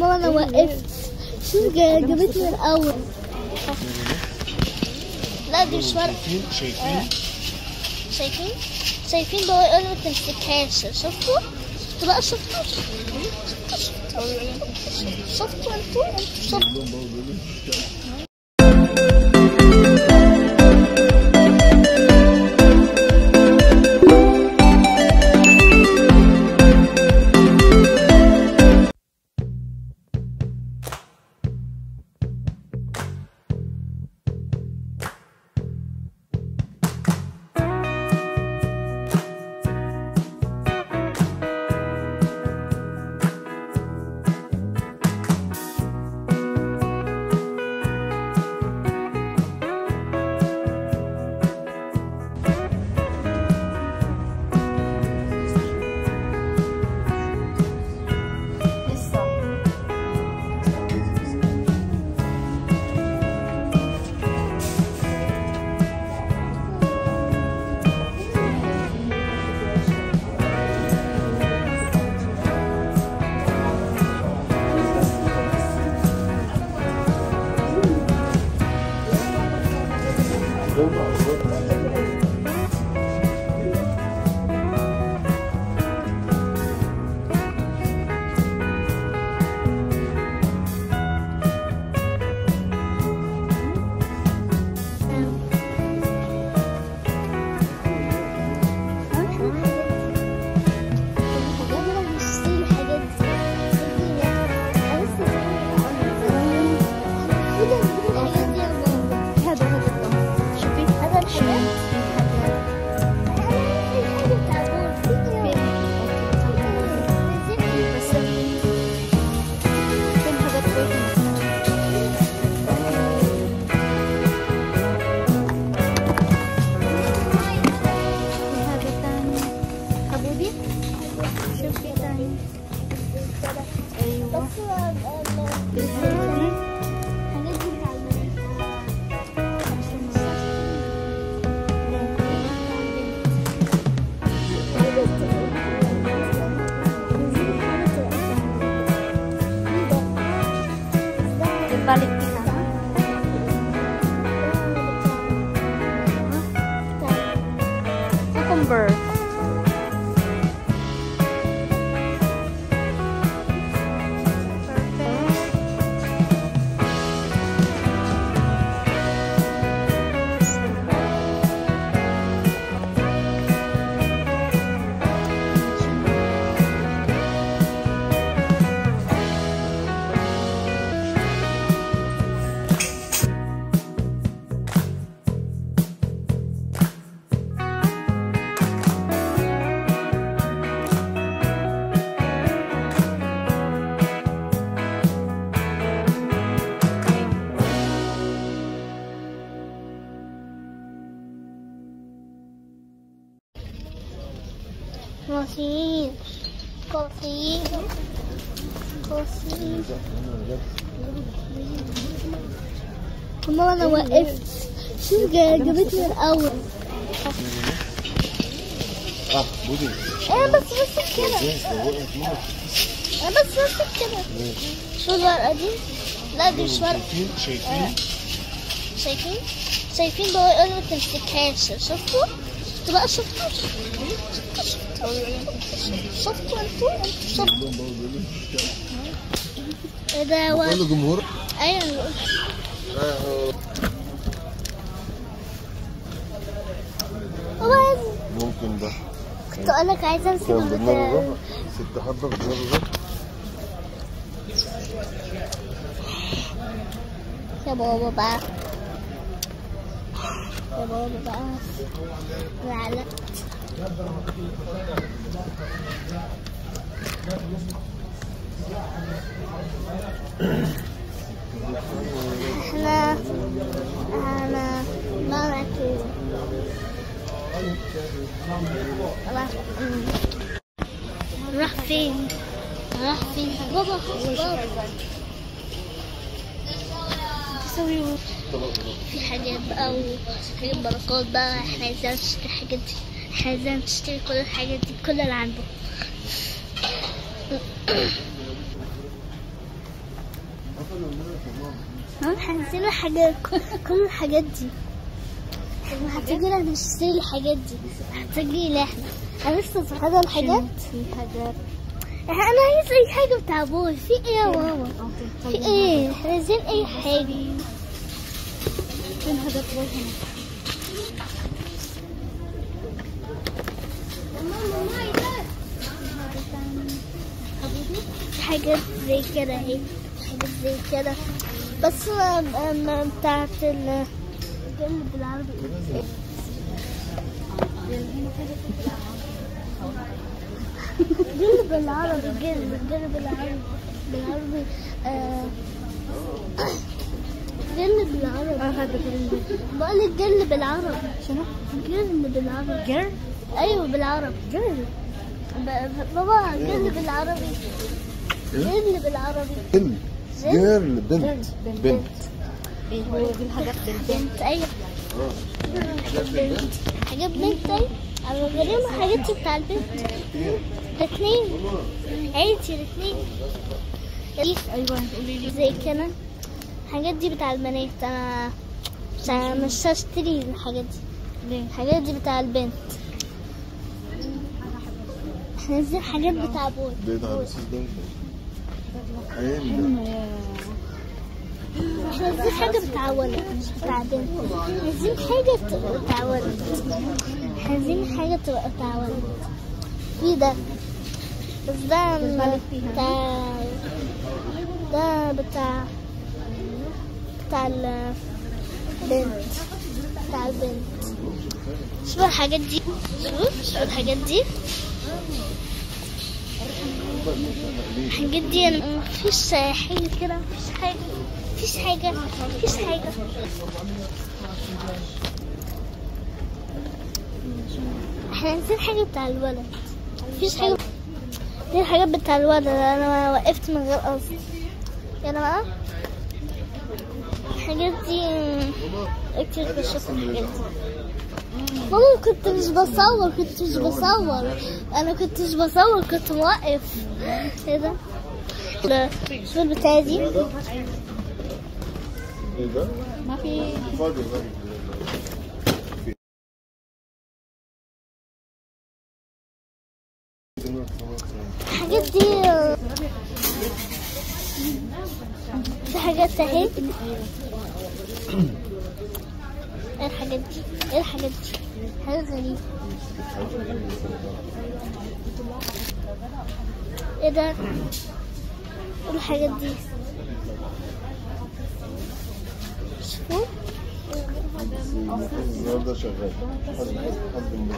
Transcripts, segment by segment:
ماما انا وقفت شوف جا- جابتني الاول لا دي مش ورقة شايفين شايفين شايفين شايفين بابا يقول ما تمسكهاش شفتوا شفتوا بقى شفتوا شفتوا شفتوا انتوا انتوا شفتوا Balik din ako. Cucumber. كوسين كوسين كوسين ماما انا وقفت شوف جا- جابتني الاول اه بودي ايه بس بس كده ايه بس بس كده شو الورقة دي؟ لا دي مش ورقة شايفين شايفين شايفين شايفين بابا يقول ما تمسكهاش شفتوا شفتوا بقى شفتوا شفتوا شفتوا انتوا انتوا شفتوا ايه ده و... كل جمهور ايوه هو ممكن ده كنت اقول لك عايزه امسك كان بدماغه البتاع ده ست حبة بدماغه ده يا بابا بقى يا بابا بقى زعلت احنا انا ماما كده راح راح فين راح فين بابا بابا تسوي في حاجات بقى وحاجات بركات بقى احنا عايزين نشتري الحاجات دي احنا عايزين نشتري كل الحاجات دي كل اللي عنده هنزل الحاجات كل الحاجات دي لما هتيجي لنا نشتري الحاجات دي هتجي لي احنا انا لسه صغيرة الحاجات في حاجات انا عايز اي حاجة بتاع بوي في ايه يا ماما في ايه احنا عايزين اي حاجة فين حاجات وجهنا حاجات زي كده اهي حاجات زي كده بس ما- ما- بتاعت ال الجلد بالعربي إيه؟ جلد بالعربي جلد جلد بالعربي بالعربي آه، جلد بالعربي اه هذا جلد بقول لك جلد بالعربي شنو؟ جلد بالعربي جر ايوه بالعربي جر ب- ب- بابا جلد بالعربي جلد بالعربي بنت جيرل بنت بنت ايه هو يقول حاجات بالبنت بنت ايوه بنت حاجات بنت ايوه انا غريبة حاجات بتاع البنت الاثنين عيلتي الاثنين ايوه قولي لي زي كده الحاجات دي بتاع البنات انا مش مش هشتري الحاجات دي ليه؟ الحاجات دي بتاع البنت احنا عايزين حاجات بتاع بوي بيض على اساس ده عين احنا عايزين حاجة بتاع ولد مش بتاع بنت عايزين حاجة تبقى بتاع ولد احنا عايزين حاجة تبقى بتاع ولد في ده بس ده بالك فيها. بتاع ده بتاع بتاع البنت بتاع البنت شوفوا الحاجات دي شوفوا شوفوا الحاجات دي الحاجات دي أنا مفيش حاجة كده مفيش حاجة مفيش حاجة مفيش حاجة احنا عايزين حاجة بتاع الولد مفيش حاجة دي الحاجات بتاع الولد انا وقفت من غير قصد يا جماعة الحاجات دي كتير بشوف الحاجات دي ماما كنت مش بصور كنت مش بصور انا كنت مش بصور كنت موقف ايه ده لا شوف البتاعة دي ايه ده؟ ما في فاضي فاضي الحاجات دي في حاجات اهي ايه الحاجات دي ايه الحاجات دي حاجة غريبة ايه ده ايه الحاجات دي شوفوا النهارده شغال حد حد من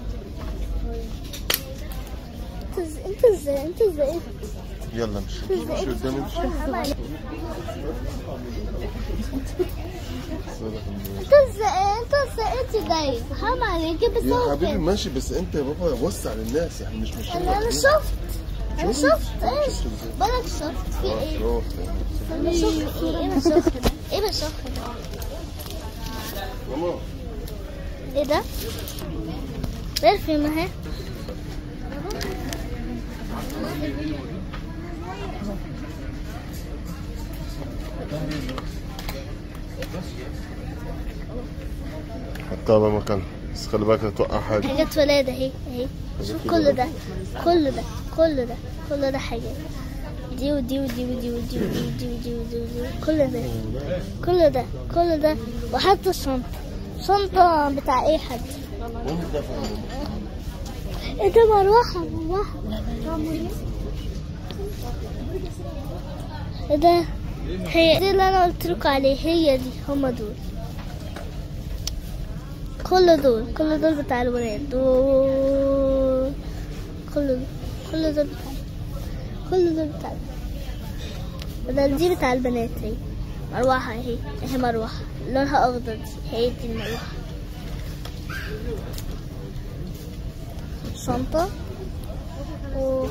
انت ازاي انت ازاي انت ازاي يلا امشي مش قدامي امشي حرام عليك. صالح النور. انت ازاي انت ازاي انت جاي حرام عليك بس يا هو حبيبي كده. ماشي بس انت يا بابا وسع للناس يعني مش ماشيين انا انا لوحدنا. شفت انا شفت؟ شفت ايه شفت ازاي؟ بالك شفت في اه ايه شفت انا شفت في ايه بشوف ده ايه بشوف ده ماما ايه ده غير في ما هي حطها بمكانها بس خلي بالك لا توقع حاجه حاجات ولاد اهي اهي شوف كل ده كل ده كل ده كل ده حاجات دي ودي ودي ودي ودي ودي ودي ودي ودي ودي كل ده كل ده كل ده وحتى الشنطة شنطة بتاع اي حد وين الدفع يا ماما؟ ايه ده مروحة مروحة ايه ده هي دي اللي انا قلت لكم عليه هي دي هما دول كل دول كل دول بتاع الولاد دول كل دول كل دول بتاع كل دول بتاع بدل دي بتاع البنات هي مروحة اهي اهي مروحة لونها اخضر دي هي دي المروحة شنطة و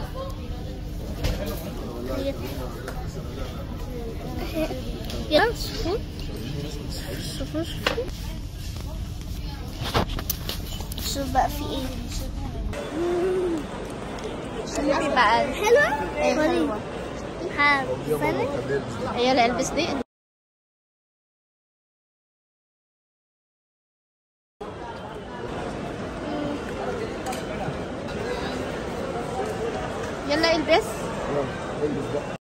هي- يلا شوفوا شوفوا شوفوا شوف بقى في ايه شوفي بقى حلوة؟ ايه وريني. حلوة حاضر استنى يلا البس دي يلا البس